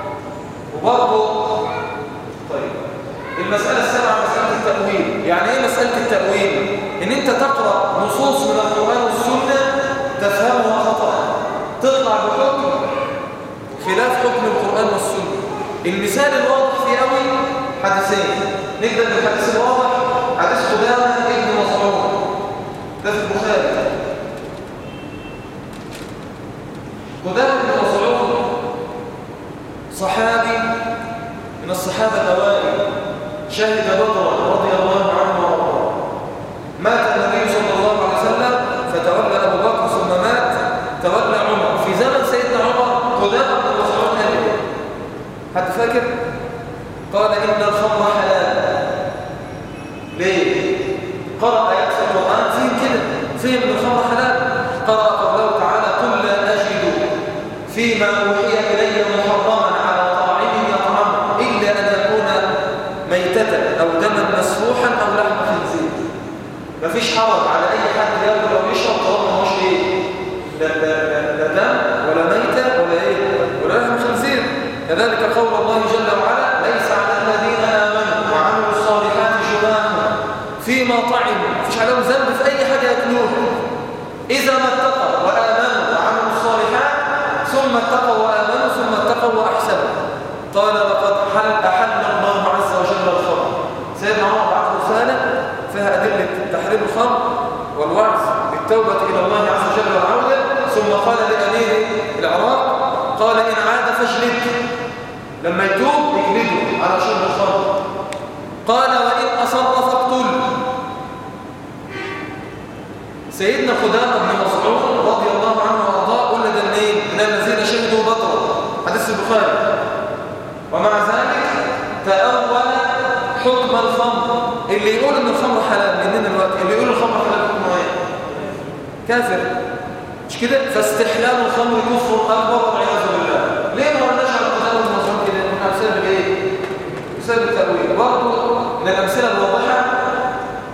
S1: وبرضه طيب المسألة السابعة مسألة التأويل يعني إيه مسألة التأويل؟ إن أنت تقرأ نصوص من القرآن والسنة تفهمها خطأ تطلع بحكم خلاف حكم القرآن والسنة المثال الواضح في أول حديثين نبدأ بالحديث الواضح حديث قدامة ابن مسعود ده في البخاري قدامة ابن مسعود صحابي من الصحابة الأوائل شهد بدرا رضي الله عنه وارضاه مات النبي صلى الله عليه وسلم فتولى أبو بكر ثم مات تولى عمر في زمن سيدنا عمر قدامة ابن مسعود قال ايه؟ حد فاكر؟ قال إن الخمر حلال ليه؟ قرأ آيات في القرآن فين كده فين من الخمر حلال قرأ قوله تعالى قل لا أجد فيما أوحي إلي محرما على طاعم يطعمه إلا أن يكون ميتة أو دما مسفوحا أو لحم خنزير مفيش حرج على أي حد ياكل أو يشرب طالما ما هوش إيه لا, لا, لا, لا دم ولا ميتة ولا إيه ولا لحم خنزير كذلك قول الله جل وعلا ليس على الذين آمنوا وعملوا الصالحات جناح فيما طعموا مفيش عليهم ذنب في أي حاجة يأكلوها إذا ما اتقوا وآمنوا وعملوا الصالحات ثم اتقوا وآمنوا ثم اتقوا وأحسنوا قال لقد حل أحل الله عز وجل الخمر سيدنا عمر بعث رسالة فيها أدلة تحريم الخمر والوعظ بالتوبة إلى الله عز وجل والعودة ثم قال لأمير العراق قال إن عاد فاجلد لما يتوب يجلده على شرب الخمر قال وإن أصر فاقتل سيدنا قدامة بن مسعود رضي الله عنه وارضاه قلنا ده منين؟ من الذين شهدوا بدرا حديث البخاري ومع ذلك تأول حكم الخمر اللي يقول ان الخمر حلال مننا دلوقتي اللي يقول الخمر حلال حكمه ايه؟ كافر مش كده؟ فاستحلال الخمر كفر اكبر والعياذ بالله ليه ما قلناش على قدامة بن مسعود كده؟ احنا بسبب ايه؟ بسبب التأويل برضه من الأمثلة الواضحة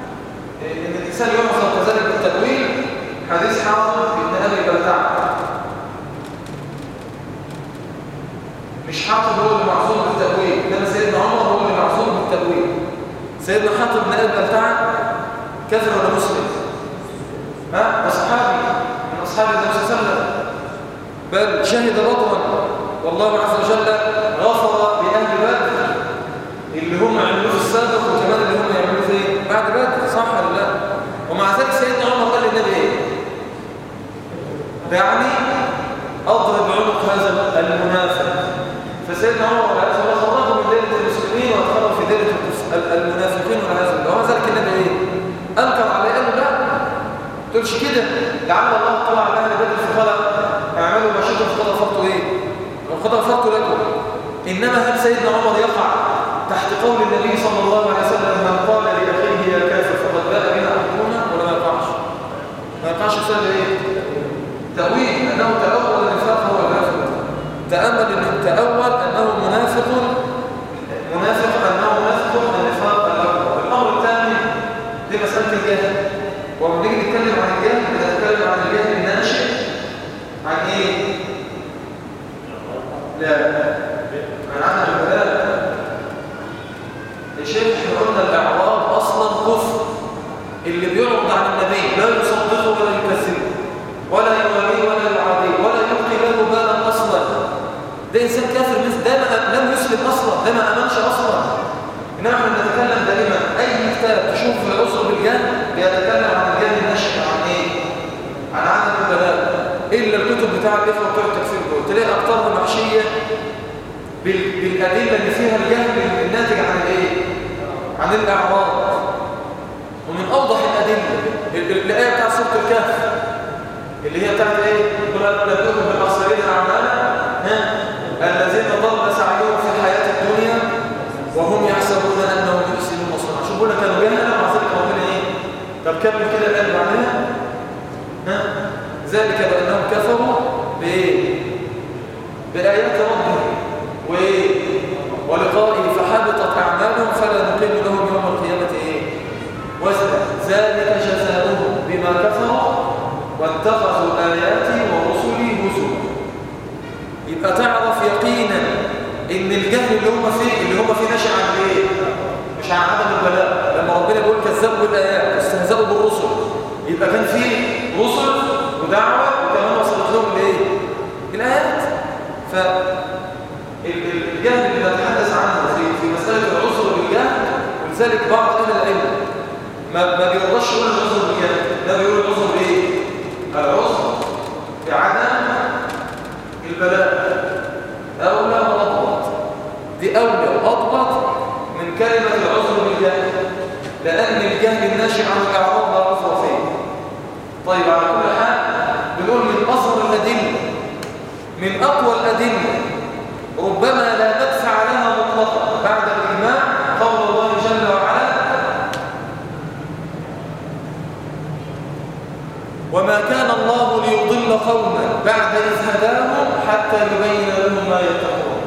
S1: مش حاطب هو اللي معصوم بالتأويل إنما سيدنا عمر هو اللي معصوم بالتأويل سيدنا حاطب بن أبي بلتعة كافر ولا مسلم؟ ها؟ ده صحابي من أصحاب النبي صلى الله عليه وسلم بل شهد بطرا والله عز وجل غفر بأهل بدر اللي هم عملوه في السابق وكمان اللي هم يعملوه في بعد بدر صح ولا لا؟ ومع ذلك سيدنا عمر قال للنبي ايه؟ دعني اضرب عنق هذا المنافق فسيدنا عمر عليه الصلاه والسلام خرجه من دائره المسلمين وادخله في دائره المنافقين والعياذ بالله ومع ذلك النبي ايه؟ انكر عليه قال له لا ما تقولش كده لعل الله اطلع على اهل بدر فقال اعملوا ما شئتم فقد غفرت ايه؟ وقد غفرت لكم انما هل سيدنا عمر يقع تحت قول النبي صلى الله عليه وسلم من قال لاخيه يا كافر فقد باء بنا احدنا ولا ما يقعش؟ ما يقعش بسبب ايه؟ تأويل أنه تأول النفاق هو النافق تأمل أن تأول أنه منافق منافق أنه منافق النفاق الأكبر الأمر الثاني دي مسألة الجهل ومن نيجي نتكلم عن الجهل بنتكلم عن الجهل الناشئ عن إيه؟ لا عن عدم البلاء يا شيخ احنا قلنا الإعراض أصلا كفر اللي بيعرض عن النبي لا يصدقه ولا يكذبه ولا يواليه ولا يعاديه ولا يلقي له بالا اصلا ده انسان كافر مثل ده ما لم يسلم اصلا ده ما امنش اصلا انما احنا بنتكلم دائما اي كتاب تشوف في العذر بالجهل بيتكلم عن الجهل الناشئ عن ايه عن عدم البلاء الا الكتب بتاع الاخوه بتوع التكفير دول تلاقي اكترها محشيه بال- بالادله اللي فيها الجهل الناتج عن الايه عن الاعراض ومن اوضح الادله ال- ال- الايه بتاع سوره الكهف اللي هي بتاعت ايه يقول انا نبئكم بالاخسرين اعمالا ها الذين ضل سعيهم في الحياه الدنيا وهم يحسبون انهم يحسنون صنعا شوفوا لنا كانوا جهلا مع ذلك ربنا ايه طب كمل كده الان بعدها ها ذلك بانهم كفروا بايه بايات ربهم وايه ولقائه فحبطت اعمالهم فلا نقيم لهم يوم القيامه ايه وزنا ذلك جزاؤهم بما كفروا واتخذوا آياتي ورسلي هزوا يبقى تعرف يقينا ان الجهل اللي هم فيه اللي هم فيه ناشئ عن ايه مش عن عدم البلاء لما ربنا بيقول كذبوا بالايات واستهزأوا بالرسل يبقى كان فيه رسل ودعوه وكمان وصلت لهم الايه الايات ف ال- ال- الجهل اللي نتحدث عنه في في مساله العذر بالجهل ولذلك بعض اهل العلم ما ما بيرضاش يقول العذر بالجهل ده بيقول العذر بايه العذر بعدم البلاء أولى وأضبط دي أولى وأضبط من كلمة العذر بالجهل لأن الجهل الناشئ عن الإعراض لا عذر فيه طيب على كل حال بنقول من أصل الأدلة من أقوى الأدلة ربما لا ندفع لها مطلقا بعد الإجماع قول الله جل وعلا وما كان الله ليضل قوما بعد إذ هداهم حتى يبين لهم ما يتقون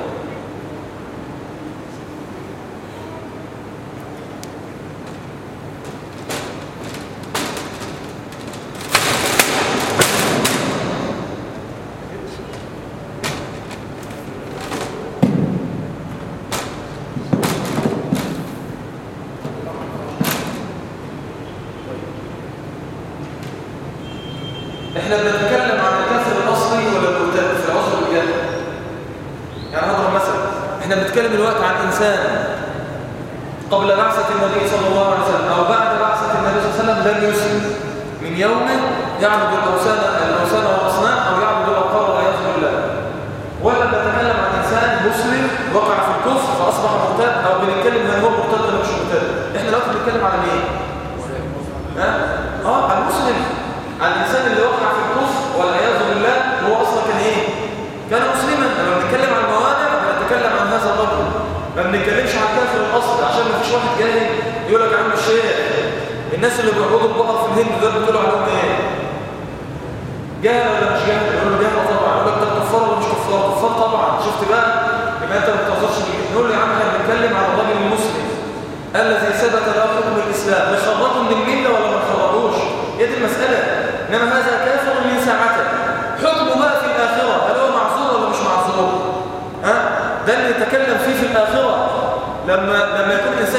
S1: احنا بنتكلم عن الكافر الاصلي ولا المرتد في العصر الجاهلي يعني هضرب مثلا احنا بنتكلم دلوقتي عن انسان قبل بعثة النبي صلى الله عليه وسلم او بعد بعثة النبي صلى الله عليه وسلم لم يسلم من يوم يعبد الاوثان الاوثان والاصنام او يعبد الابقار والعياذ بالله ولا بنتكلم عن انسان مسلم وقع في الكفر فاصبح مرتد او بنتكلم هل هو مرتد ولا مش مرتد احنا دلوقتي بنتكلم عن مين ها اه عن المسلم عن الانسان اللي وقع في الكفر والعياذ بالله هو اصلا كان ايه كان مسلما لما بنتكلم عن الموانع بنتكلم عن هذا الرجل ما بنتكلمش عن كافر الاصل عشان ما فيش واحد جاهل يقول لك يا عم الشيخ الناس اللي بيعبدوا البقر في الهند دول بتقولوا عليهم ايه جاهل ولا مش جاهل يقول له جاهل طبعا يقول لك ده كفار ولا مش كفار كفار طبعا شفت بقى يبقى انت ما بتهزرش بيه نقول له يا عم احنا بنتكلم عن الراجل المسلم الذي ثبت له حكم الاسلام نخرجه من المله ولا ما نخرجوش هي دي المساله انما هذا كافر من ساعته حكمه بقى في الاخره هل هو معذور ولا مش معذور ها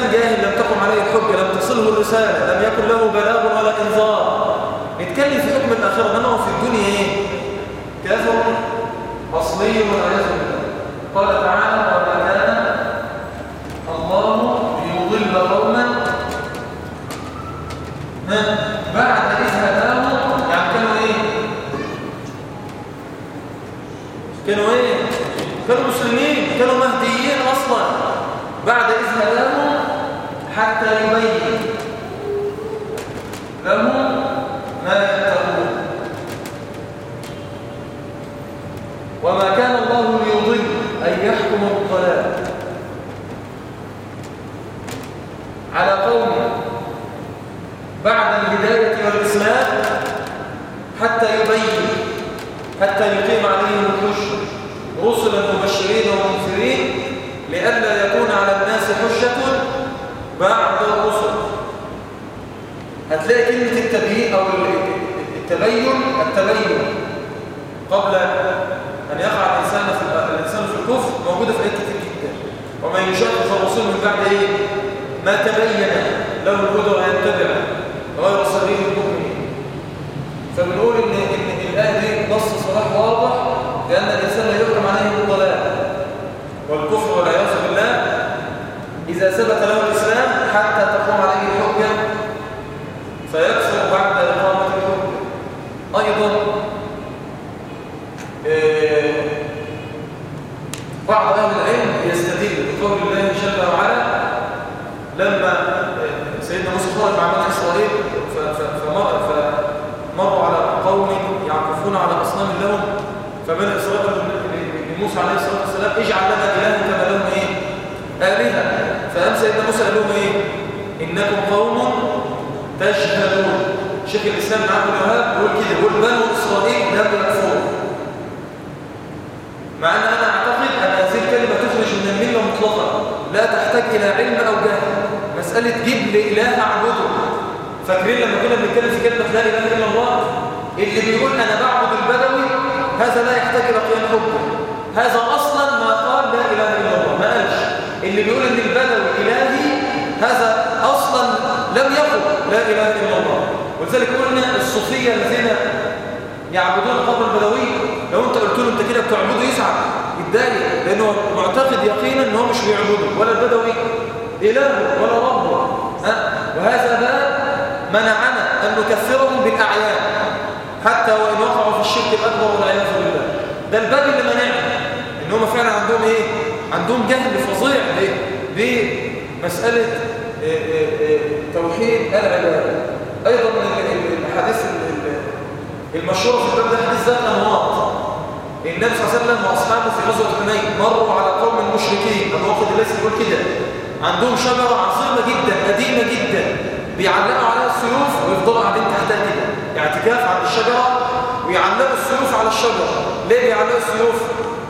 S1: إنسان جاهل لم تقم عليه الحجة لم تصله الرسالة لم يكن له بلاغ ولا إنذار نتكلم في حكم الآخرة إنما هو في الدنيا إيه؟ كافر أصلي والعياذ بالله قال تعالى وما كان الله ليضل قوما ها؟ بعد إذ هداهم يعني كانوا إيه؟ كانوا إيه؟ كانوا مسلمين كانوا مهديين أصلا بعد إذ هداهم حتى يبين لهم ما يتقون وما كان الله ليضل أن يحكم بالضلال على قوم بعد الهداية والإسلام حتى يبين حتى يقيم عليهم الحجة رسلا مبشرين ومنذرين لئلا يكون على الناس حجة بعد الرسل هتلاقي كلمة التبيين أو التبين التبين قبل أن يقع الإنسان في الإنسان في الكفر موجودة في آيات كتير جدا ومن يشاقق الرسول من بعد إيه؟ ما تبين له الهدى ويتبع غير سبيل المؤمنين فبنقول إن إن الآية دي نص صلاح واضح لأن الإنسان لا يحكم عليه بالضلال والكفر والعياذ بالله إذا ثبت له الإسلام حتى تقوم عليه الحجة فيكفر بعد إقامة الحجة أيضا آه، بعض أهل العلم يستدل بقول الله جل وعلا لما آه، سيدنا موسى خرج مع بني إسرائيل ف- ف- فمر- فمروا على قوم يعكفون على أصنام لهم فبني إسرائيل قالوا ل- لموسى عليه الصلاة والسلام اجعل لنا إلها كما لهم إيه؟ آلهة فقام سيدنا موسى قال لهم إيه؟ إنكم قوم تجهلون شيخ الإسلام عبد الوهاب بيقول كده بيقول بنو إسرائيل لم يكفروا مع أن أنا أعتقد أن هذه الكلمة تخرج من الملة مطلقا لا تحتاج إلى علم أو جهل مسألة جيب لإله أعبده فاكرين لما كنا بنتكلم في كلمة لا إله إلا الله اللي بيقول أنا بعبد البدوي هذا لا يحتاج إلى قيام حكم هذا أصلا ما قال لا إله إلا الله ما قالش اللي بيقول أن البدوي إلهي هذا أصلا لم يقل لا إله إلا الله ولذلك قلنا الصوفية الذين يعبدون القبر البدوي لو انت قلت له انت كده بتعبده يزعل يتضايق لانه معتقد يقينا ان هو مش بيعبده ولا البدوي اله ولا رب ها وهذا باب منعنا ان نكفرهم بالاعيان حتى وان وقعوا في الشرك الاكبر والعياذ بالله ده الباب اللي منعنا ان هم فعلا عندهم ايه عندهم جهل فظيع بايه بمساله إيه إيه إيه توحيد العباده ايضا من الحديث المشهور في الباب ده حديث ذات انواط النبي صلى الله عليه وسلم واصحابه في غزوه حنين مروا على قوم المشركين ابو واقد الليث بيقول كده عندهم شجره عظيمه جدا قديمه جدا بيعلقوا عليها السيوف ويفضلوا قاعدين تحتها كده اعتكاف عند الشجره ويعلقوا السيوف على الشجره ليه بيعلقوا السيوف